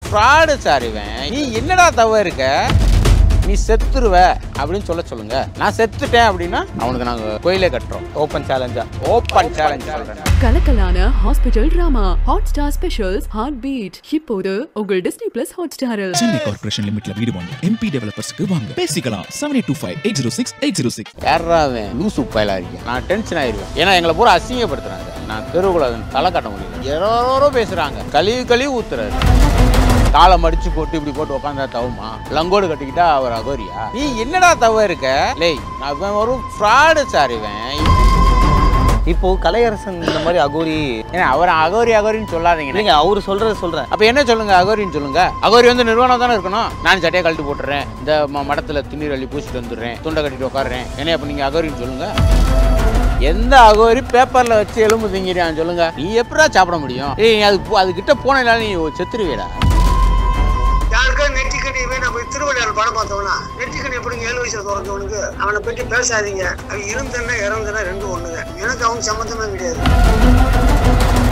Fraud sir இவன் நீ என்னடா தவ இருக்க நீ செத்துருவ அப்படின்னு சொல்ல சொல்லுங்க நான் செத்துட்டேன் அப்படின்னா அவனுக்கு நாங்க கோயிலே கட்டுறோம் ஓப்பன் சேலஞ்சா ஓப்பன் சேலஞ்ச் சொல்றேன் கலக்கலான hospital drama Hotstar specials heart beat இப்போது உங்கள் டிஸ்னி பிளஸ் ஹாட் ஸ்டாரில் சென்னை கார்ப்பரேஷன் லிமிட்ல வீடு வாங்க எம்பி டெவலப்பர்ஸ்க்கு வாங்க பேசிக்கலாம் seven eight two five eight zero six eight zero six யாரா அவன் லூசு பயலா இருக்கேன் நான் டென்ஷன் ஆயிருவேன் ஏன்னா எங்களை பூரா அசிங்கப்படுத்துறாங்க நான் தெருவுக்குள்ள அதை தலை காட்ட முடியல யாரோ பேசுறாங்க கழிவு கழிவு ஊத்துறாரு காலை மடிச்சு போட்டு இப்படி போட்டு உட்காந்தா தவுமா லங்கோடு கட்டிக்கிட்டா அவர் அகோரியா நீ என்னடா தவ இருக்க லேய் நான் இவன் ஒரு ஃப்ராடு சார் இவன் இப்போ கலையரசன் இந்த மாதிரி அகோரி ஏன்னா அவர் அகோரி அகோரின்னு சொல்லாதீங்க இல்லைங்க அவரு சொல்றத சொல்றேன் அப்ப என்ன சொல்லுங்க அகோரின்னு சொல்லுங்க அகோரி வந்து நிறுவனம் தானே இருக்கணும் நான் சட்டையை கழட்டி போட்டுறேன் இந்த ம- மடத்துல திண்ணீர் அள்ளி பூசிட்டு வந்துடுறேன் துண்டை கட்டிட்டு உட்காடுறேன் என்ன அப்ப நீங்க அகோரின்னு சொல்லுங்க எந்த அகோரி பேப்பர்ல வச்சு எலும்பு திங்கிறான் சொல்லுங்க நீ எப்படா சாப்பிட முடியும் ஏய் நீ அது போ- அது கிட்ட போனதுனால நீ செத்துருவியடா யாருக்கா நெற்றிக்கணி வேணும் போய் திருவள்ளுவர் படம் பார்த்தவனா நெற்றிக்கணி எப்படிங்க ஏழு வயசுல திறந்தவனுக்கு அவனை பற்றி பேசாதீங்க அவன் இருந்தன்னா இறந்தனா ரெண்டும் ஒண்ணுங்க எனக்கு அவன் சம்மந்தமே கிடையாது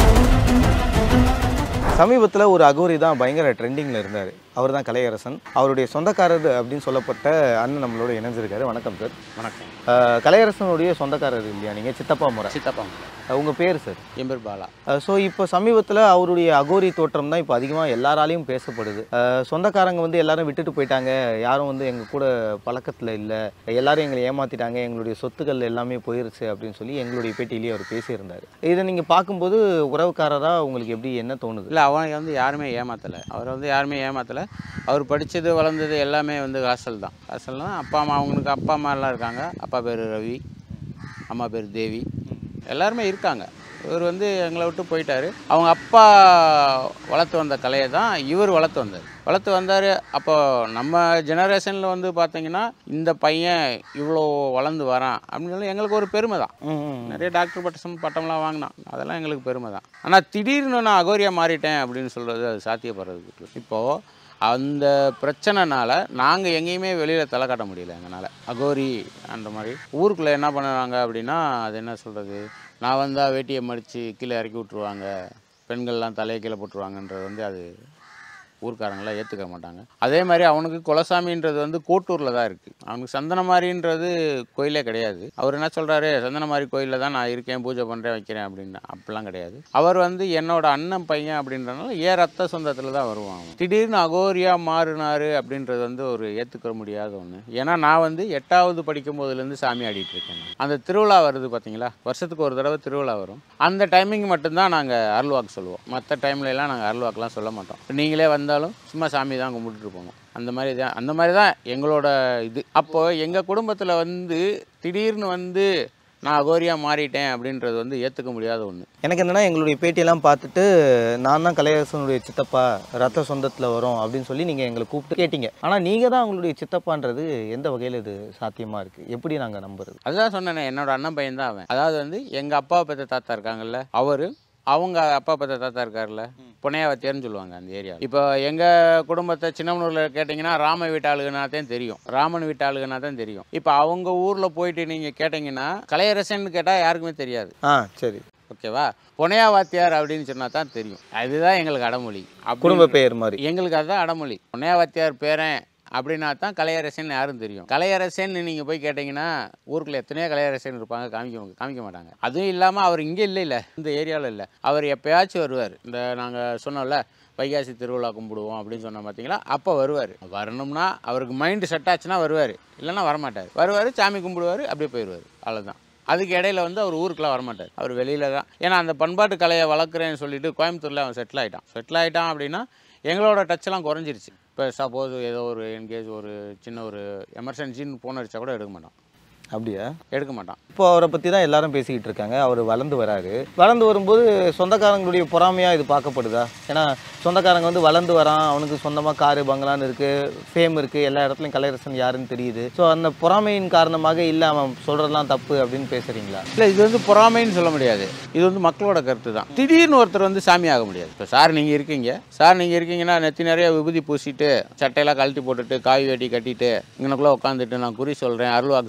சமீபத்தில் ஒரு அகோரி தான் பயங்கர ட்ரெண்டிங்கில் இருந்தார் அவர் தான் கலையரசன் அவருடைய சொந்தக்காரர் அப்படின்னு சொல்லப்பட்ட அண்ணன் நம்மளோட இணைஞ்சிருக்காரு வணக்கம் சார் வணக்கம் அஹ், கலையரசனுடைய சொந்தக்காரர் இல்லையா நீங்கள் சித்தப்பா முறை சித்தப்பா உங்கள் பேர் சார் என் பேர் பாலா ஸோ இப்போ சமீபத்தில் அவருடைய அகோரி தோற்றம் தான் இப்போ அதிகமாக எல்லாராலையும் பேசப்படுது அஹ், சொந்தக்காரங்க வந்து எல்லாரும் விட்டுட்டு போயிட்டாங்க யாரும் வந்து எங்கள் கூட பழக்கத்தில் இல்லை எல்லாரும் எங்களை ஏமாத்திட்டாங்க எங்களுடைய சொத்துக்கள் எல்லாமே போயிருச்சு அப்படின்னு சொல்லி எங்களுடைய பேட்டியிலேயே அவர் பேசியிருந்தார் இதை நீங்கள் பார்க்கும்போது உறவுக்காரராக உங்களுக்கு எப்படி என்ன தோணுது இல்லை அவனை வந்து யாருமே ஏமாத்தலை அவரை வந்து யாருமே ஏமாத்தலை அவர் படித்தது வளர்ந்தது எல்லாமே வந்து ஹாஸ்டல் தான் ஹாஸ்டல்னா அப்பா அம்மா அவங்களுக்கு அப்பா அம்மா எல்லாம் இருக்காங்க அப்பா பேர் ரவி அம்மா பேர் தேவி எல்லாருமே இருக்காங்க இவர் வந்து எங்களை விட்டு போயிட்டாரு அவங்க அப்பா வளர்த்து வந்த கலையை தான் இவர் வளர்த்து வந்தார் வளர்த்து வந்தார் அப்போ நம்ம ஜெனரேஷனில் வந்து பார்த்தீங்கன்னா இந்த பையன் இவ்வளோ வளர்ந்து வரான் அப்படின்னு சொல்லி எங்களுக்கு ஒரு பெருமை தான் ம், ம், ம். நிறைய டாக்டர் பட்டம் பட்டம்லாம் வாங்கினான் அதெல்லாம் எங்களுக்கு பெருமை தான் ஆனால் திடீர்னு நான் அகோரியா மாறிட்டேன் அப்படின்னு சொல்கிறது அது சாத்தியப்படுறதுக்கு இப்போது அந்த பிரச்சனைனால நாங்கள் எங்கேயுமே வெளியில் தலை காட்ட முடியல எங்களால் அகோரி அந்த மாதிரி ஊருக்குள்ளே என்ன பண்ணுறாங்க அப்படின்னா அது என்ன சொல்கிறது நான் வந்தால் வேட்டியை மடித்து கீழே இறக்கி விட்ருவாங்க பெண்கள்லாம் தலையை கீழே போட்டுருவாங்கன்றது வந்து அது ஊர்க்காரங்களாம் ஏற்றுக்க மாட்டாங்க அதே மாதிரி அவனுக்கு குலசாமின்றது வந்து கோட்டூரில் தான் இருக்குது அவனுக்கு சந்தனமாரின்றது கோயிலே கிடையாது அவர் என்ன சொல்கிறாரு சந்தனமாரி கோயிலில் தான் நான் இருக்கேன் பூஜை பண்ணுறேன் வைக்கிறேன் அப்படின்னு அப்படிலாம் கிடையாது அவர் வந்து என்னோட அண்ணன் பையன் அப்படின்றனால ஏன் ரத்த சொந்தத்தில் தான் வருவான் அவன். திடீர்னு அகோரியா மாறினாரு அப்படின்றது வந்து ஒரு ஏற்றுக்க முடியாத ஒன்று ஏன்னா நான் வந்து எட்டாவது படிக்கும் போதுலேருந்து சாமி ஆடிட்டு இருக்கேன் நான். அந்த திருவிழா வருது பார்த்தீங்களா வருஷத்துக்கு ஒரு தடவை திருவிழா வரும் அந்த டைமிங் மட்டும்தான் நாங்கள் அருள்வாக்கு சொல்லுவோம் மற்ற டைம்ல எல்லாம் நாங்கள் அருள்வாக்குலாம் சொல்ல மாட்டோம் நீங்களே வந்தாலும் சும்மா சாமி தான் கும்பிட்டுட்டு போவோம் அந்த மாதிரி தான் அந்த மாதிரி தான் எங்களோட இது அப்போ எங்கள் குடும்பத்தில் வந்து திடீர்னு வந்து நான் அகோரியா மாறிட்டேன் அப்படின்றது வந்து ஏற்றுக்க முடியாத ஒன்று எனக்கு என்னன்னா எங்களுடைய பேட்டியெல்லாம் பார்த்துட்டு நான் தான் கலையரசனுடைய சித்தப்பா ரத்த சொந்தத்தில் வரும் அப்படின்னு சொல்லி நீங்கள் எங்களை கூப்பிட்டு கேட்டீங்க ஆனால் நீங்கள் தான் உங்களுடைய சித்தப்பான்றது எந்த வகையில் இது சாத்தியமாக இருக்குது எப்படி நாங்கள் நம்புறது அதுதான் சொன்னேனே என்னோட அண்ணன் பையன் தான் அவன் அதாவது வந்து எங்கள் அப்பா பெற்ற தாத்தா இருக்காங்கல்ல அவர் அவங்க அப்பா பெற்ற தாத்தா இருக்கார்ல புனையாவத்தியர்னு சொல்லுவாங்க அந்த ஏரியா இப்போ எங்கள் குடும்பத்தை சின்னமனூரில் கேட்டிங்கன்னா ராம வீட்டு ஆளுகனா தான் தெரியும் ராமன் வீட்டு ஆளுகனா தான் தெரியும் இப்போ அவங்க ஊரில் போயிட்டு நீங்கள் கேட்டிங்கன்னா கலையரசன் கேட்டால் யாருக்குமே தெரியாது ஆ சரி ஓகேவா பொனையா வாத்தியார் அப்படின்னு சொன்னா தான் தெரியும் அதுதான் எங்களுக்கு அடமொழி அப்படி- குடும்ப பெயர் மாதிரி எங்களுக்கு அதுதான் அடமொழி பொனையா வாத்தியார் பேரன் அப்படின்னா தான் கலையரசன் யாரும் தெரியும் கலையரசன் நீங்கள் போய் கேட்டிங்கன்னா ஊருக்குள்ள எத்தனையோ கலையரசன் இருப்பாங்க காமிக்க காமிக்க மாட்டாங்க அதுவும் இல்லாமல் அவர் இங்கே இல்லை இல்லை இந்த ஏரியாவில் இல்லை அவர் எப்பயாச்சும் வருவார் இந்த நாங்கள் சொன்னோம்ல வைகாசி திருவிழா கும்பிடுவோம் அப்படின்னு சொன்னோம் பார்த்தீங்களா அப்போ வருவார் வரணும்னா அவருக்கு மைண்டு செட் ஆச்சுன்னா வருவார் இல்லைன்னா வரமாட்டார் வருவார் சாமி கும்பிடுவார் அப்படியே போயிடுவார் அவ்வளோதான் அதுக்கு இடையில வந்து அவர் ஊருக்குலாம் வரமாட்டார் அவர் வெளியில தான் ஏன்னா அந்த பண்பாட்டு கலையை வளர்க்குறேன்னு சொல்லிட்டு கோயம்புத்தூரில் அவன் செட்டில் ஆகிட்டான் செட்டில் ஆகிட்டான் அப்படின்னா எங்களோட டச்செல்லாம் குறைஞ்சிருச்சு இப்போ சப்போஸ் ஏதோ ஒரு என்கேஜ் ஒரு சின்ன ஒரு எமர்ஜென்சின்னு ஃபோன் அடிச்சா கூட எடுக்க மாட்டான் அப்படியா எடுக்க மாட்டான் இப்போ அவரை பற்றி தான் எல்லாரும் பேசிக்கிட்டு இருக்காங்க அவர் வளர்ந்து வராரு வளர்ந்து வரும்போது சொந்தக்காரங்களுடைய பொறாமையாக இது பார்க்கப்படுதா ஏன்னா சொந்தக்காரங்க வந்து வளர்ந்து வரான் அவனுக்கு சொந்தமாக காரு பங்களான்னு இருக்குது ஃபேம் இருக்குது எல்லா இடத்துலையும் கலையரசன் யாருன்னு தெரியுது ஸோ அந்த பொறாமையின் காரணமாக இல்லை அவன் சொல்கிறதெல்லாம் தப்பு அப்படின்னு பேசுகிறீங்களா இல்லை இது வந்து பொறாமைன்னு சொல்ல முடியாது இது வந்து மக்களோட கருத்து தான் திடீர்னு ஒருத்தர் வந்து சாமி ஆக முடியாது இப்போ சார் நீங்கள் இருக்கீங்க சார் நீங்கள் இருக்கீங்கன்னா நெத்தி நிறைய விபூதி பூசிட்டு சட்டையெல்லாம் கழட்டி போட்டுட்டு காய் வெட்டி கட்டிட்டு இங்கனக்குள்ளே உட்காந்துட்டு நான் குறி சொல்கிறேன் அருள்வாக்கு சொல்கிறேன்னா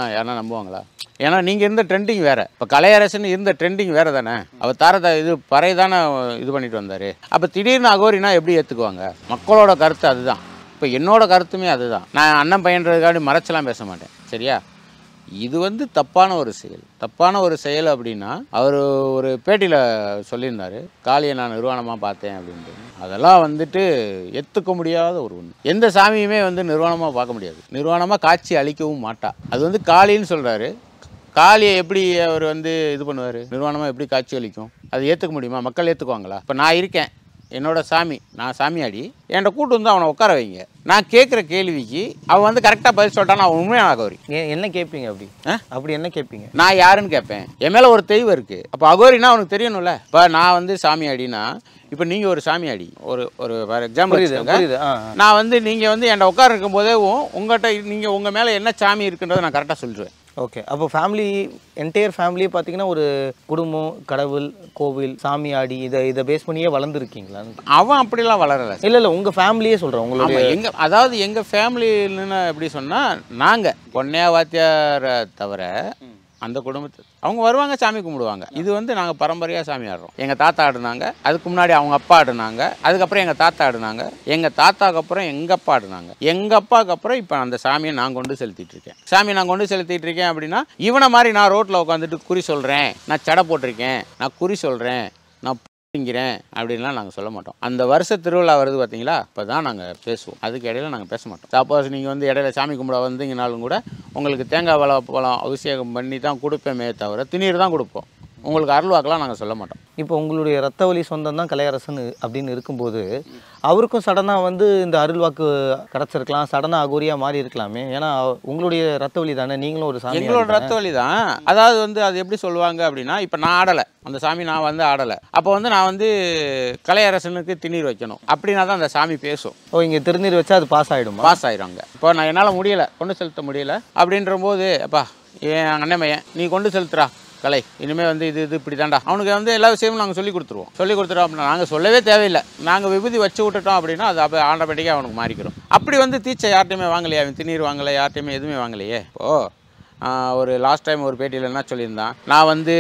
யாருன்னா நம்புவாங்களா ஏன்னா நீங்கள் இருந்த ட்ரெண்டிங் வேறு இப்போ கலையரசன் இருந்த ட்ரெண்டிங் வேறு தானே அவர் தாரத இது பறை தானே இது பண்ணிட்டு வந்தார் அப்போ திடீர்னு அகோரினா எப்படி ஏற்றுக்குவாங்க மக்களோட கருத்து அதுதான் இப்போ என்னோட கருத்துமே அதுதான் நான் அண்ணன் பையன்றதுக்காண்டி மறைச்செல்லாம் பேச மாட்டேன் சரியா இது வந்து தப்பான ஒரு செயல் தப்பான ஒரு செயல் அப்படின்னா அவர் ஒரு பேட்டியில் சொல்லியிருந்தார் காளியை நான் நிர்வாணமாக பார்த்தேன் அப்படின்ட்டு அதெல்லாம் வந்துட்டு ஏற்றுக்க முடியாத ஒரு ஒன்று எந்த சாமியுமே வந்து நிர்வாணமாக பார்க்க முடியாது நிர்வாணமாக காட்சி அளிக்கவும் மாட்டா அது வந்து காளின்னு சொல்கிறாரு காளியை எப்படி அவர் வந்து இது பண்ணுவார் நிர்வாணமாக எப்படி காட்சி அளிக்கும் அது ஏற்றுக்க முடியுமா மக்கள் ஏற்றுக்குவாங்களா இப்போ நான் இருக்கேன் என்னோட சாமி நான் சாமியாடி என்கிட்ட கூட்டு வந்து அவனை உட்கார வைங்க நான் கேட்குற கேள்விக்கு அவன் வந்து கரெக்டாக பதில் சொல்லிட்டான் நான் உண்மையான அகோரி ஏன் என்ன கேட்பீங்க அப்படி ஆ? அப்படி என்ன கேட்பீங்க நான் யாருன்னு கேட்பேன் என் மேலே ஒரு தெய்வம் இருக்குது அப்போ அகோரினா அவனுக்கு தெரியணும்ல இப்போ நான் வந்து சாமியாடினா இப்போ நீங்கள் ஒரு சாமியாடி ஒரு ஒரு ஃபார் புரியுது எக்ஸாம்பிள் புரியுது ஆ ஆ. நான் வந்து நீங்கள் வந்து என்கிட்ட உட்கார இருக்கும் போதே உங்கள்கிட்ட நீங்கள் உங்கள் மேலே என்ன சாமி இருக்குன்றதை நான் கரெக்டாக சொல்லிடுவேன் ஓகே அப்போ ஃபேமிலி என்டையர் ஃபேமிலியே பார்த்தீங்கன்னா ஒரு குடும்பம் கடவுள் கோவில் சாமியாடி இதை இதை பேஸ் பண்ணியே வளர்ந்துருக்கீங்களா அவன் அப்படிலாம் வளரலை இல்லை இல்லை உங்கள் ஃபேமிலியே சொல்கிறேன் உங்களுடைய ஆமாம் எங்கள் அதாவது எங்கள் ஃபேமிலின்னு எப்படி சொன்னால் நாங்கள் பொன்னையா வாத்தியாரை தவிர அந்த குடும்பத்து அவங்க வருவாங்க சாமி கும்பிடுவாங்க இது வந்து நாங்கள் பரம்பரையாக சாமி ஆடுறோம் எங்கள் தாத்தா ஆடுனாங்க அதுக்கு முன்னாடி அவங்க அப்பா ஆடுனாங்க அதுக்கப்புறம் எங்கள் தாத்தா ஆடுனாங்க எங்கள் தாத்தாக்கு அப்புறம் எங்கள் அப்பா ஆடுனாங்க எங்கள் அப்பாவுக்கு அப்புறம் இப்போ அந்த சாமியை நான் கொண்டு செலுத்திட்டு இருக்கேன் சாமியை நான் கொண்டு செலுத்திட்டு இருக்கேன் அப்படின்னா இவனை மாதிரி நான் ரோட்டில் உட்காந்துட்டு குறி சொல்கிறேன் நான் சடை போட்டிருக்கேன் நான் குறி சொல்கிறேன் நான் திங்கிறேன் அப்படின்லாம் நாங்கள் சொல்ல மாட்டோம் அந்த வருஷ திருவிழா வருது பார்த்தீங்களா இப்போ தான் நாங்கள் பேசுவோம் அதுக்கு இடையில நாங்கள் பேச மாட்டோம் சப்போஸ் நீங்கள் வந்து இடையில சாமி கும்பிட வந்தீங்கனாலும் கூட உங்களுக்கு தேங்காய் வள பழம் அபிஷேகம் பண்ணி தான் கொடுப்பேமே தவிர திணீர் தான் கொடுப்போம் உங்களுக்கு அருள்வாக்கெல்லாம் நாங்கள் சொல்ல மாட்டோம் இப்போ உங்களுடைய ரத்த வழி சொந்தம் தான் கலையரசன் அப்படின்னு இருக்கும்போது அவருக்கும் சடனாக வந்து இந்த அருள்வாக்கு கிடச்சிருக்கலாம் சடனாக அகோரியாக மாறி இருக்கலாமே ஏன்னா உங்களுடைய ரத்த வழி தானே நீங்களும் ஒரு சாமி எங்களோட ரத்த வலி தான் அதாவது வந்து அது எப்படி சொல்லுவாங்க அப்படின்னா இப்போ நான் ஆடலை அந்த சாமி நான் வந்து ஆடலை அப்போ வந்து நான் வந்து கலையரசனுக்கு திணீர் வைக்கணும் அப்படின்னா தான் அந்த சாமி பேசும் ஓ இங்கே திருநீர் வச்சா அது பாஸ் ஆகிடுமா பாஸ் ஆயிடுவாங்க இப்போ நான் என்னால் முடியல கொண்டு செலுத்த முடியல அப்படின்ற போது அப்பா என் அண்ணன் பையன் நீ கொண்டு செலுத்துறா கலை இனிமேல் வந்து இது இது இப்படி தான்டா அவனுக்கு வந்து எல்லா விஷயமும் நாங்கள் சொல்லி கொடுத்துருவோம் சொல்லி கொடுத்துட்டோம் அப்படின்னா நாங்கள் சொல்லவே தேவையில்லை நாங்கள் விபூதி வச்சு விட்டுட்டோம் அப்படின்னா அது அப்போ ஆட்டோமேட்டிக்காக அவனுக்கு மாறிக்கிறோம் அப்படி வந்து தீச்சை யார்ட்டையுமே வாங்கலையே அவன் திணீர் வாங்கலை யார்ட்டையுமே எதுவுமே வாங்கலையே இப்போது ஒரு லாஸ்ட் டைம் ஒரு பேட்டியில் என்ன சொல்லியிருந்தான் நான் வந்து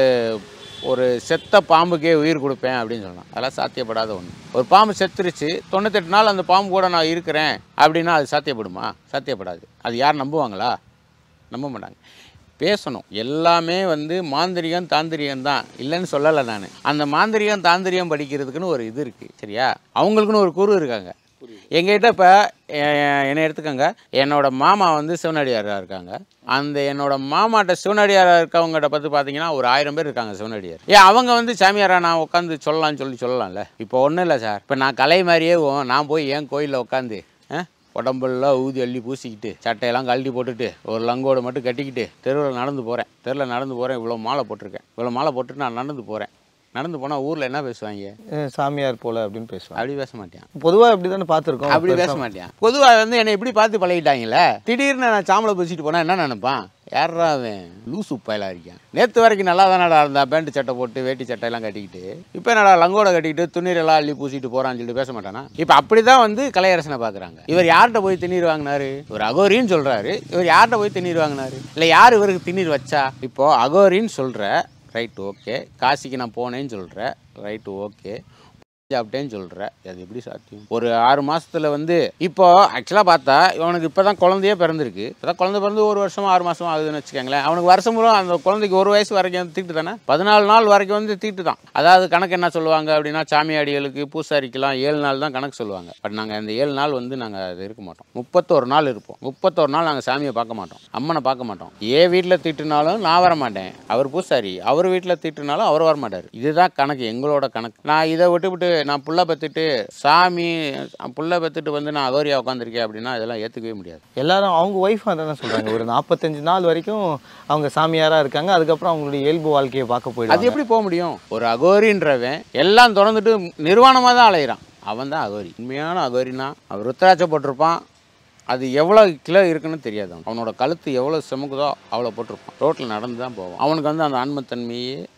ஒரு செத்த பாம்புக்கே உயிர் கொடுப்பேன் அப்படின்னு சொன்னான் அதெல்லாம் சாத்தியப்படாத ஒன்று ஒரு பாம்பு செத்துருச்சு தொண்ணூத்தெட்டு நாள் அந்த பாம்பு கூட நான் இருக்கிறேன் அப்படின்னா அது சாத்தியப்படுமா சாத்தியப்படாது அது யார் நம்புவாங்களா நம்ப மாட்டாங்க பேசணும் எல்லாமே வந்து மாந்திரிகம் தாந்திரிகம் தான் இல்லைன்னு சொல்லலை நான் அந்த மாந்திரிகம் தாந்திரிகம் படிக்கிறதுக்குன்னு ஒரு இது இருக்குது சரியா அவங்களுக்குன்னு ஒரு குரு இருக்காங்க எங்ககிட்ட இப்போ என்னை எடுத்துக்கோங்க என்னோட மாமா வந்து சிவனடியாராக இருக்காங்க அந்த என்னோட மாமாட்ட சிவனடியாராக இருக்கவங்ககிட்ட பார்த்து பார்த்தீங்கன்னா ஒரு ஆயிரம் பேர் இருக்காங்க சிவனடியார் ஏன் அவங்க வந்து சாமியாரா நான் உட்காந்து சொல்லலாம்னு சொல்லி சொல்லலாம்ல இப்போ ஒன்றும் இல்லை சார் இப்போ நான் கலை மாதிரியே ஓ- நான் போய் ஏன் கோயிலில் உட்காந்து உடம்பெல்லாம் ஊதி அள்ளி பூசிக்கிட்டு சட்டையெல்லாம் கழட்டி போட்டுட்டு ஒரு லங்கோடு மட்டும் கட்டிக்கிட்டு தெருவில் நடந்து போகிறேன் தெருவில் நடந்து போகிறேன் இவ்வளோ மாலை போட்டிருக்கேன் இவ்வளோ மாலை போட்டுட்டு நான் நடந்து போகிறேன் நடந்து போனால் ஊரில் என்ன பேசுவாங்க அஹ் சாமியார் போல அப்படின்னு பேசுவாங்க அப்படி பேச மாட்டேன் பொதுவாக இப்படி தானே பார்த்துருக்கோம் அப்படி பேச மாட்டேன் பொதுவாக வந்து என்னை எப்படி பார்த்து பழகிட்டாங்களே திடீர்னு நான் சாம்பலை பூசிட்டு போனால் என்ன நினைப்பான் யாரா அவன் லூசு பயலாக இருக்கான் நேற்று வரைக்கும் நல்லா தானடா இருந்தான் பேண்ட் சட்டை போட்டு வேட்டி சட்டையெல்லாம் கட்டிக்கிட்டு இப்போ என்னடா லங்கோட கட்டிக்கிட்டு துணீரெல்லாம் அள்ளி பூசிட்டு போகிறான்னு சொல்லிட்டு பேச மாட்டானா இப்போ அப்படி தான் வந்து கலையரசனை பார்க்குறாங்க இவர் யார்கிட்ட போய் திண்ணீர் வாங்கினாரு ஒரு அகோரின்னு சொல்கிறாரு இவர் யார்கிட்ட போய் திண்ணீர் வாங்கினாரு இல்லை யார் இவருக்கு திண்ணீர் வச்சா இப்போது அகோரின்னு சொல்கிற ரைட் ஓகே காசிக்கு நான் போனேன்னு சொல்கிற ரைட்டு ஓகே சாப்பிட்டேன்னு சொல்கிற அது எப்படி சாத்தியம் ஒரு ஆறு மாசத்துல வந்து இப்போ ஆக்சுவலாக பார்த்தா இவனுக்கு இப்போ தான் குழந்தையே பிறந்திருக்கு இப்போ தான் குழந்தை பிறந்து ஒரு வருஷமா ஆறு மாசமா ஆகுதுன்னு வச்சுக்கோங்களேன் அவனுக்கு வருஷம் முழுவதும் அந்த குழந்தைக்கு ஒரு வயசு வரைக்கும் வந்து தீட்டு தானே பதினாலு நாள் வரைக்கும் வந்து தீட்டு தான் அதாவது கணக்கு என்ன சொல்லுவாங்க அப்படின்னா சாமியாடிகளுக்கு பூசாரிக்கெல்லாம் ஏழு நாள் தான் கணக்கு சொல்லுவாங்க பட் நாங்கள் அந்த ஏழு நாள் வந்து நாங்கள் அது இருக்க மாட்டோம் முப்பத்தோரு நாள் இருப்போம் முப்பத்தோரு நாள் நாங்கள் சாமியை பார்க்க மாட்டோம் அம்மனை பார்க்க மாட்டோம் ஏ வீட்டில் தீட்டுனாலும் நான் வர மாட்டேன் அவர் பூசாரி அவர் வீட்டில் தீட்டுனாலும் அவர் வர மாட்டார் இதுதான் கணக்கு எங்களோட கணக்கு நான் இதை விட்டுவிட்டு நான் புள்ள பெற்றுட்டு சாமி புள்ள பெற்றுட்டு வந்து நான் அகோரியா உட்காந்துருக்கேன் அப்படின்னா இதெல்லாம் ஏற்றுக்கவே முடியாது எல்லாரும் அவங்க ஒய்ஃபாக தானே சொல்கிறாங்க ஒரு நாற்பத்தஞ்சு நாள் வரைக்கும் அவங்க சாமியாராக இருக்காங்க அதுக்கப்புறம் அவங்களுடைய இயல்பு வாழ்க்கையை பார்க்க அது போயிடுவாங்க எப்படி போக முடியும் ஒரு அகோரின்றவன் எல்லாம் திறந்துட்டு நிர்வாணமாக தான் அலையிறான் அவன் தான் அகோரி உண்மையான அகோரினா அவன் ருத்ராட்சை போட்டிருப்பான் அது எவ்வளோ கிலோ இருக்குன்னு தெரியாது அவனுக்கு. அவனோட கழுத்து எவ்வளோ செமுக்குதோ அவ்வளோ போட்டிருப்பான் ரோட்டில் நடந்து தான் போவான் அவனுக்கு வந்து அந்த ஆன்மத்தன்மையே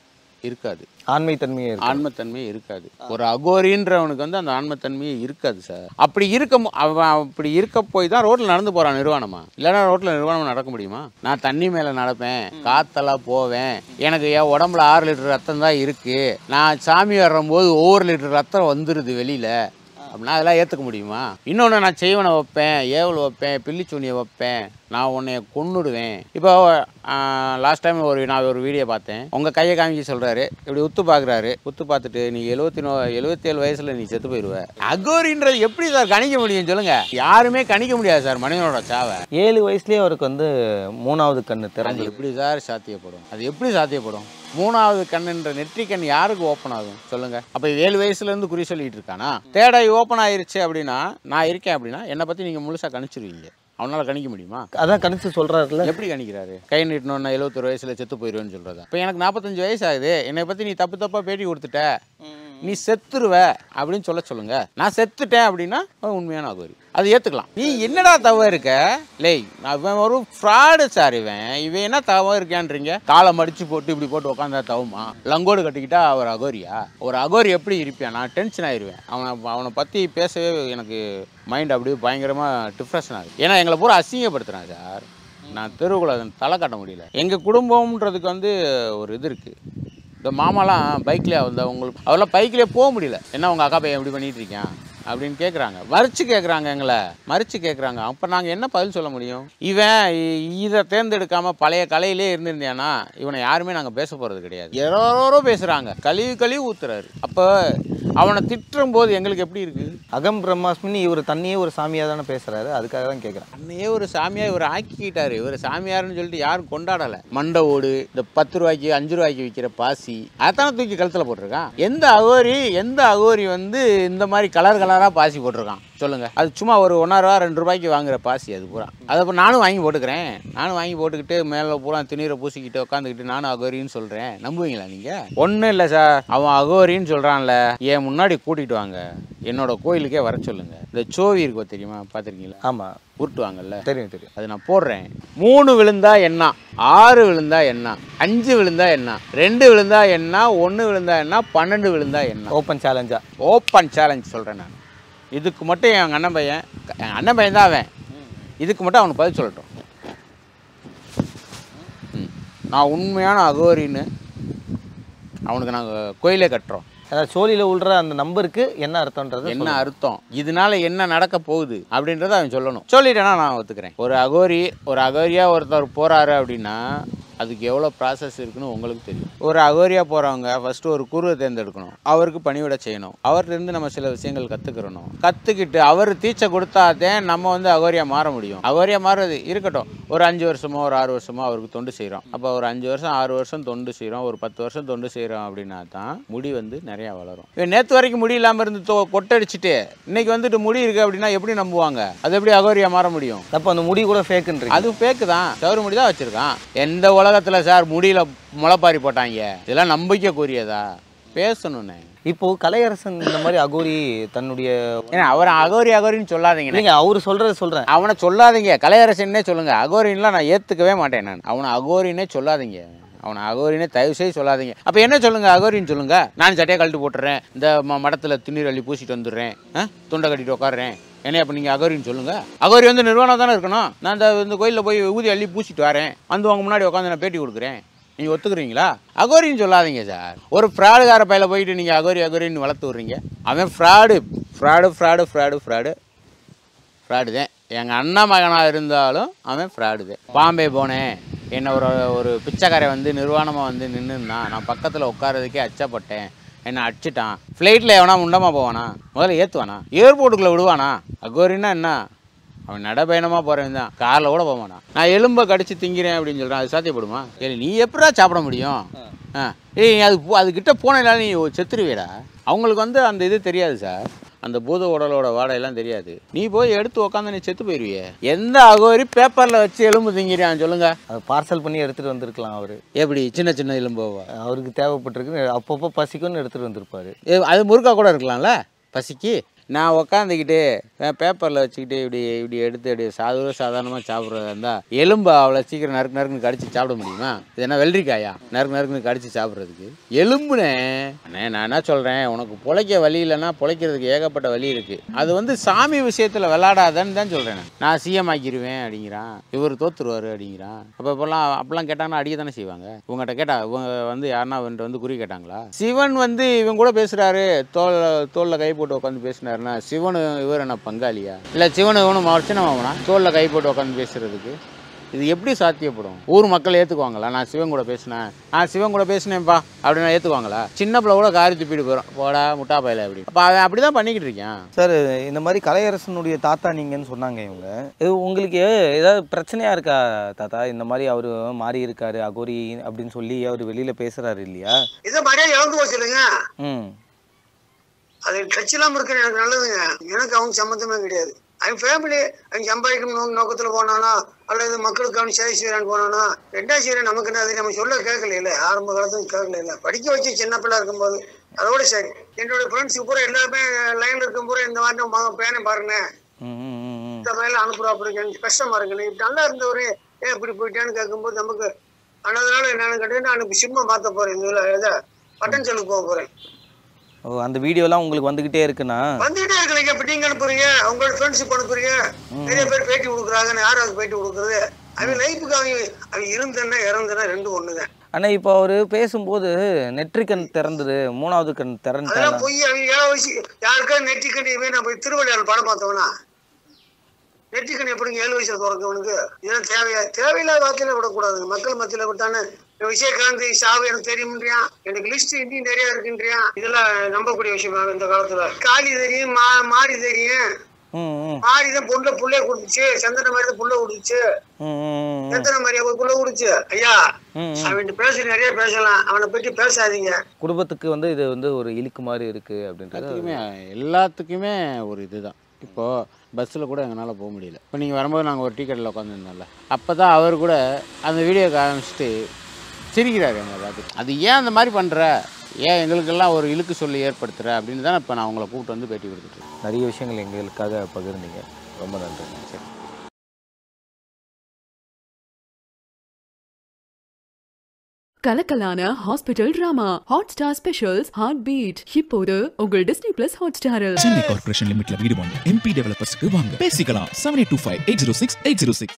இருக்காது ஆண்மைத்தன்மையே இருக்கு ஆன்மத்தன்மையே இருக்காது ஒரு அகோரின்றவனுக்கு வந்து அந்த ஆன்மத்தன்மையே இருக்காது சார் அப்படி இருக்க மு- அவன் அப்படி இருக்க போய் தான் ரோட்ல நடந்து போறான் நிர்வாணமா இல்லைன்னா ரோட்ல நிர்வாணம் நடக்க முடியுமா நான் தண்ணி மேல நடப்பேன் காத்தெல்லாம் போவேன் எனக்கு என் உடம்புல ஆறு லிட்டர் ரத்தம் தான் இருக்கு நான் சாமி வர்றம்போது ஒவ்வொரு லிட்டர் ரத்தம் வந்துடுது வெளியில அப்படின்னா அதெல்லாம் ஏற்றுக்க முடியுமா இன்னொன்று நான் செய்வனை வைப்பேன் ஏவல் வைப்பேன் பில்லிச்சூனியை வைப்பேன் நான் உன்னைய கொன்னுடுவேன் இப்போ லாஸ்ட் டைம் ஒரு நான் ஒரு வீடியோ பார்த்தேன் உங்கள் கையை காமிக்க சொல்கிறாரு இப்படி உத்து பார்க்குறாரு உத்து பார்த்துட்டு நீ எழுபத்தி நோ எழுபத்தேழு வயசில் நீ செத்து போயிடுவ அகோரின்றது எப்படி சார் கணிக்க முடியும் சொல்லுங்க யாருமே கணிக்க முடியாது சார் மனிதனோட சாவை ஏழு வயசுலயே அவருக்கு வந்து மூணாவது கண்ணு அது திறந்து எப்படி சார் சாத்தியப்படும் அது எப்படி சாத்தியப்படும் மூணாவது கண்ணுன்ற நெற்றி கண் யாருக்கு ஓப்பன் ஆகும் சொல்லுங்க அப்ப ஏழு வயசுல இருந்து குறி சொல்லிட்டு இருக்கானா தேடாய் ஓப்பன் ஆயிருச்சு அப்படின்னா நான் இருக்கேன் அப்படின்னா என்னை பத்தி நீங்க முழுசா கணிச்சிருவீங்க அவனால கணிக்க முடியுமா அதான் கணிச்சு சொல்றாருல எப்படி கணிக்கிறாரு கை நீட்டணும்னா எழுபத்தொரு வயசுல செத்து போயிடுவேன்னு சொல்றதா இப்போ எனக்கு நாற்பத்தஞ்சு வயசு ஆகுது என்னை பத்தி நீ தப்பு தப்பா பேட்டி கொடுத்துட்ட நீ செத்துருவ அப்படின்னு சொல்ல சொல்லுங்க நான் செத்துட்டேன் அப்படின்னா அது உண்மையான அகோரி அது ஏத்துக்கலாம் நீ என்னடா தவ இருக்க லேய் நான் இவன் ஒரு ஃப்ராடு சார் இவன் இவன் என்ன தவ இருக்கான்றீங்க காலை மடிச்சு போட்டு இப்படி போட்டு உட்காந்தா தவுமா லங்கோடு கட்டிக்கிட்டா அவர் அகோரியா ஒரு அகோரி எப்படி இருப்பான் நான் டென்ஷன் ஆயிருவேன் அவனை அவனை பத்தி பேசவே எனக்கு மைண்ட் அப்படியே பயங்கரமா டிப்ரெஷன் ஆகுது ஏன்னா எங்களை பூரா அசிங்கப்படுத்துறான் சார் நான் தெருவுக்குள்ள அதை தலை காட்ட முடியல எங்கள் குடும்பம்ன்றதுக்கு வந்து ஒரு இது இருக்குது இந்த மாமாலாம் பைக்லேயே வந்து அவங்களுக்கு அவெல்லாம் பைக்லேயே போக முடியல என்ன உங்கள் அக்கா பையன் எப்படி பண்ணிட்டு இருக்கான் அப்படின்னு கேட்குறாங்க மறிச்சு கேட்குறாங்க எங்களை மறிச்சு கேட்குறாங்க அப்போ நாங்கள் என்ன பதில் சொல்ல முடியும் இவன் இ- இதை தேர்ந்தெடுக்காம பழைய கலையிலே இருந்திருந்தானா இவனை யாருமே நாங்கள் பேச போகிறது கிடையாது யாரோ பேசுகிறாங்க கழிவு கழிவு ஊத்துறாரு அப்போ அவனை திட்டும் போது எங்களுக்கு எப்படி இருக்குது அகம் பிரம்மாஸ்மின்னு இவர் தண்ணியே ஒரு சாமியா தானே பேசுறாரு அதுக்காக தான் கேட்குறேன் அன்னையே ஒரு சாமியார் இவர் ஆக்கிக்கிட்டாரு இவர் சாமியார்னு சொல்லிட்டு யாரும் கொண்டாடலை மண்டை ஓடு இந்த பத்து ரூபாய்க்கு அஞ்சு ரூபாய்க்கு விற்கிற பாசி அதானே தூக்கி கழுத்தில் போட்டிருக்கான் எந்த அகோரி எந்த அகோரி வந்து இந்த மாதிரி கலர் கலராக பாசி போட்டிருக்கான் சொல்லுங்க அது சும்மா ஒரு ஒன்றா ரூபா ரெண்டு ரூபாய்க்கு வாங்குற பாசி அது பூரா அதை அப்போ நானும் வாங்கி போட்டுக்கிறேன் நானும் வாங்கி போட்டுக்கிட்டு மேலே பூரா திணீரை பூசிக்கிட்டு உட்காந்துக்கிட்டு நானும் அகோரின்னு சொல்கிறேன் நம்புவீங்களா நீங்கள் ஒன்றும் இல்லை சார் அவன் அகோரின்னு சொல்கிறான்ல என் முன்னாடி கூட்டிகிட்டு வாங்க என்னோட கோயிலுக்கே வர சொல்லுங்க இந்த சோவி இருக்கோ தெரியுமா பார்த்துருக்கீங்களா ஆமா உருட்டுவாங்கல்ல தெரியும் தெரியும் அது நான் போடுறேன் மூணு விழுந்தா என்ன ஆறு விழுந்தா என்ன அஞ்சு விழுந்தா என்ன ரெண்டு விழுந்தா என்ன ஒன்று விழுந்தா என்ன பன்னெண்டு விழுந்தா என்ன ஓப்பன் சேலஞ்சா ஓப்பன் சேலஞ்ச் சொல்கிறேன் நான் இதுக்கு மட்டும் என் அண்ணன் பையன் என் அண்ணன் பையன் தான் அவன் இதுக்கு மட்டும் அவனுக்கு பதில் சொல்லட்டும் ம். நான் உண்மையான அகோரின்னு அவனுக்கு நாங்கள் கோயிலே கட்டுறோம் அதாவது சோழியில் உள்ற அந்த நம்பருக்கு என்ன அர்த்தம்ன்றது என்ன அர்த்தம் இதனால என்ன நடக்க போகுது அப்படின்றத அவன் சொல்லணும் சொல்லிட்டேன்னா நான் ஒத்துக்கிறேன் ஒரு அகோரி ஒரு அகோரியா ஒருத்தர் போறாரு அப்படின்னா அதுக்கு எவ்வளோ ப்ராசஸ் இருக்குன்னு உங்களுக்கு தெரியும் ஒரு அகோரியா போகிறவங்க ஃபஸ்ட்டு ஒரு குருவை தேர்ந்தெடுக்கணும் அவருக்கு பணிவிட செய்யணும் அவர்கிட்டருந்து நம்ம சில விஷயங்கள் கற்றுக்கிறணும் கற்றுக்கிட்டு அவர் தீட்சை கொடுத்தாதே நம்ம வந்து அகோரியா மாற முடியும் அகோரியா மாறுறது இருக்கட்டும் ஒரு அஞ்சு வருஷமோ ஒரு ஆறு வருஷமோ அவருக்கு தொண்டு செய்கிறோம் அப்போ ஒரு அஞ்சு வருஷம் ஆறு வருஷம் தொண்டு செய்கிறோம் ஒரு பத்து வருஷம் தொண்டு செய்கிறோம் அப்படின்னா தான் முடி வந்து நிறையா வளரும் இவன் நேற்று வரைக்கும் முடி இல்லாமல் இருந்து தொ- கொட்டடிச்சிட்டு இன்னைக்கு வந்துட்டு முடி இருக்கு அப்படின்னா எப்படி நம்புவாங்க அது எப்படி அகோரியா மாற முடியும் அப்போ அந்த முடி கூட ஃபேக்குன்றீங்க அது ஃபேக்கு தான் சவுறு முடி தான் வச்சிருக்கான் எந்த உலகத்துல சார் முடியில முளைப்பாரி போட்டாங்க இதெல்லாம் நம்பிக்கைக்குரியதா பேசணுண்ணே இப்போ கலையரசன் இந்த மாதிரி அகோரி தன்னுடைய ஏன்னா அவர் அகோரி அகோரின்னு சொல்லாதீங்க இல்லைங்க அவர் சொல்றத சொல்றேன் அவனை சொல்லாதீங்க கலையரசன்னே சொல்லுங்க அகோரின்லாம் நான் ஏத்துக்கவே மாட்டேன் நான் அவனை அகோரினே சொல்லாதீங்க அவனை அகோரினே தயவு செய்து சொல்லாதீங்க அப்போ என்ன சொல்லுங்க அகோரின்னு சொல்லுங்க நான் சட்டையை கழட்டி போட்டுறேன் இந்த ம மடத்தில் திண்ணீர் அள்ளி பூசிட்டு வந்துடுறேன் ஆ? துண்டை கட்டிட்டு உட்காடுறேன் என்ன அப்போ நீங்கள் அகோரின்னு சொல்லுங்க அகோரி வந்து நிர்வாணம் தானே இருக்கணும் நான் இந்த இந்த கோயிலில் போய் ஊதி அள்ளி பூசிட்டு வரேன் வந்து உங்க முன்னாடி உட்காந்து நான் பேட்டி கொடுக்குறேன் நீங்கள் ஒத்துக்குறீங்களா அகோரின்னு சொல்லாதீங்க சார் ஒரு ஃப்ராடுகார பையில போயிட்டு நீங்கள் அகோரி அகோரின்னு வளர்த்து விட்றீங்க அவன் fraud fraud fraud fraud fraud fraud தான் எங்கள் அண்ணா மகனாக இருந்தாலும் அவன் ஃப்ராடு தான் பாம்பே போனேன் என்னை ஒரு ஒரு பிச்சைக்காரன் வந்து நிர்வாணமாக வந்து நின்றுந்தான் நான் பக்கத்தில் உட்காரதுக்கே அச்சப்பட்டேன் என்னை அடிச்சிட்டான் ஃப்ளைட்டில் எவனா முண்டமா போவானா முதல்ல ஏற்றுவானா ஏர்போர்ட்டுக்குள்ளே விடுவானா அகோரின்னா என்ன அவன் நடைபயணமாக போகிறவன் தான் காரில் கூட போவானா நான் எலும்பை கடிச்சு திங்கிறேன் அப்படின்னு சொல்கிறான் அது சாத்தியப்படுமா ஏய் நீ எப்படா சாப்பிட முடியும் ஆ ஏய் நீ அது போ- அதுக்கிட்ட போனதுனால நீ செத்துருவியடா அவங்களுக்கு வந்து அந்த இது தெரியாது சார் அந்த பூத உடலோட வாடையெல்லாம் தெரியாது நீ போய் எடுத்து உக்காந்து நீ செத்து போயிருவியே எந்த அகோரி பேப்பரில் வச்சு எலும்பு திங்கிறான் சொல்லுங்க அது பார்சல் பண்ணி எடுத்துட்டு வந்திருக்கலாம் அவரு எப்படி சின்ன சின்ன எலும்போவா அவருக்கு தேவைப்பட்டிருக்கு அப்பப்போ பசிக்கும்னு எடுத்துட்டு வந்திருப்பாரு ஏ, அது முருகா கூட இருக்கலாம்ல பசிக்கு நான் உக்காந்துக்கிட்டு பேப்பரில் வச்சுக்கிட்டு இப்படி இப்படி எடுத்து இப்படி சாதாரண சாதாரணமாக சாப்பிட்றதா இருந்தால் எலும்பு அவ்வளோ சீக்கிரம் நறுக்கு நறுக்குன்னு கடிச்சு சாப்பிட முடியுமா இது என்ன வெள்ளரிக்காயா நறுக்கு நறுக்குன்னு கடிச்சு சாப்பிட்றதுக்கு எலும்புனே அண்ணே நான் என்ன சொல்கிறேன் உனக்கு பொழைக்க வழி இல்லைன்னா பொழைக்கிறதுக்கு ஏகப்பட்ட வழி இருக்குது அது வந்து சாமி விஷயத்தில் விளாடாதன்னு தான் சொல்கிறேன் நான் நான் சிஎம் ஆக்கிடுவேன் அப்படிங்கிறான் இவர் தோத்துருவார் அப்படிங்கிறான் அப்போ இப்போல்லாம் அப்போல்லாம் கேட்டாங்கன்னா அடிக்க தானே செய்வாங்க இவங்ககிட்ட கேட்டா இவங்க வந்து யாருன்னா அவன்கிட்ட வந்து குறி கேட்டாங்களா சிவன் வந்து இவன் கூட பேசுகிறாரு தோல் தோளில் கை போட்டு உட்காந்து பேசினாருன்னா சிவனு இவர் என்ன பங்காளியா இல்லை சிவனு இவனு மறைச்சின மாமனா தோளில் கை போட்டு உட்காந்து பேசுறதுக்கு இது எப்படி சாத்தியப்படும் ஊர் மக்கள் ஏற்றுக்குவாங்களா நான் சிவன் கூட பேசினேன் நான் சிவன் கூட பேசினேன்ப்பா அப்படின்னு ஏற்றுக்குவாங்களா சின்ன பிள்ளை கூட காரி துப்பிட்டு போயிடும் போடா முட்டா பையில அப்படி அப்போ அவன் அப்படி தான் பண்ணிக்கிட்டு இருக்கான் சார் இந்த மாதிரி கலையரசனுடைய தாத்தா நீங்கன்னு சொன்னாங்க இவங்க இது உங்களுக்கு ஏதாவது பிரச்சனையா இருக்கா தாத்தா இந்த மாதிரி அவர் மாறி இருக்காரு அகோரி அப்படின்னு சொல்லி அவர் வெளியில பேசுறாரு இல்லையா இதை மரியாதை இழந்து போச்சு இல்லைங்க ம் அது டச் இல்லாமல் இருக்கிற எனக்கு நல்லதுங்க எனக்கு அவங்க சம்மந்தமே கிடையாது அவன் ஃபேமிலி அவன் சம்பாதிக்கணும் நோ நோக்கத்தில் போனானா அல்லது மக்களுக்கு அவன் சேவை செய்கிறான்னு போனானா ரெண்டா செய்கிறேன் நமக்கு என்ன அது நம்ம சொல்ல கேட்கல இல்லை ஆரம்ப காலத்துல கேட்கல இல்லை படிக்க வச்சு சின்ன பிள்ளை இருக்கும்போது அதோட சரி என்னோட ஃப்ரெண்ட்ஸுக்கு பூரா எல்லாருமே லைனில் இருக்கும் பூரா இந்த மாதிரி மகன் பேனை பாருங்க ம், ம், ம், ம். இந்த மாதிரிலாம் அனுப்புறா அப்படி எனக்கு கஷ்டமா இருக்குன்னு இப்படி நல்லா இருந்தவரு ஏன் இப்படி போயிட்டான்னு கேட்கும்போது நமக்கு அதனால என்னன்னு கேட்டீங்கன்னா நான் சிம்ம மாற்ற போறேன் இந்த இதில் இதை பட்டன் செல்லுக்கு போக போறேன் ஓ அந்த வீடியோலாம் உங்களுக்கு வந்துகிட்டே இருக்குன்னா வந்துகிட்டே இருக்கீங்க இப்ப நீங்க அனுப்புறீங்க உங்களோட ஃப்ரெண்ட்ஷிப் அனுப்புறீங்க நிறைய பேர் பேட்டி கொடுக்குறாங்க யாராவது பேட்டி கொடுக்குறது அவன் லைஃபுக்கு அவங்க அவன் இருந்தேன்னா இறந்தேன்னா ரெண்டும் ஒண்ணுதான் ஆனா இப்போ அவரு பேசும்போது நெற்றிக்கண் திறந்தது மூணாவது கண் திறந்துட்டாங்க அதெல்லாம் போய் அவங்க ஏழை வயசு யாருக்காவது நெற்றிக்கணி இவன் நான் போய் திருவள்ளுவர் படம் பார்த்தவனா நெற்றிக்கணி எப்படிங்க ஏழு வயசுல பிறக்கவனுக்கு இதெல்லாம் தேவையா தேவையில்லாத வார்த்தையில விடக்கூடாது மக்கள் மத்தியில விட்டானே விஜயகாந்த் சாவு எனக்கு தெரியும்ன்றியான் எனக்கு லிஸ்ட் இன்னும் நிறைய இருக்குன்றியான் இதெல்லாம் நம்பக்கூடிய விஷயமா இந்த காலத்துல காளி தெரியும் மா மாறி தெரியும் ம் ம் மாறி தான் புள்ள புள்ளைய கொடுத்துச்சு சந்தன மாதிரி தான் புள்ள கொடுத்துச்சு ம், ம், ம், சந்தன மாதிரி ஒரு புள்ள கொடுச்சு ஐயா ம், ம். அவன் பேச நிறைய பேசலாம் அவனை பற்றி பேசாதீங்க குடும்பத்துக்கு வந்து இது வந்து ஒரு இழுக்கு மாதிரி இருக்கு அப்படின்றது எல்லாத்துக்குமே எல்லாத்துக்குமே ஒரு இதுதான் இப்போது பஸ்ஸில் கூட எங்களால் போக முடியல இப்போ நீங்கள் வரும்போது நாங்கள் ஒரு டீ கடையில் உட்காந்துருந்தோம்ல அப்போ தான் அவர் கூட அந்த வீடியோ காமிச்சிட்டு சிரிக்கிறாரு எங்களை பார்த்து அது ஏன் அந்த மாதிரி பண்ணுற ஏன் எங்களுக்கெல்லாம் ஒரு இழுக்கு சொல்லி ஏற்படுத்துகிற அப்படின்னு தான் இப்போ நான் உங்களை கூப்பிட்டு வந்து பேட்டி கொடுத்துட்ருக்கேன் நிறைய விஷயங்கள் எங்களுக்காக பகிர்ந்தீங்க ரொம்ப நன்றி சரி கலக்கலான hospital drama Hotstar specials heart beat இப்போது உங்கள் டிஸ்னி பிளஸ் ஹாட் ஸ்டாரில் சென்னை கார்ப்பரேஷன் லிமிட்ல வீடு வாங்க எம்பி டெவலப்பர்ஸ்க்கு வாங்க பேசிக்கலாம் seven eight two five eight zero six eight zero six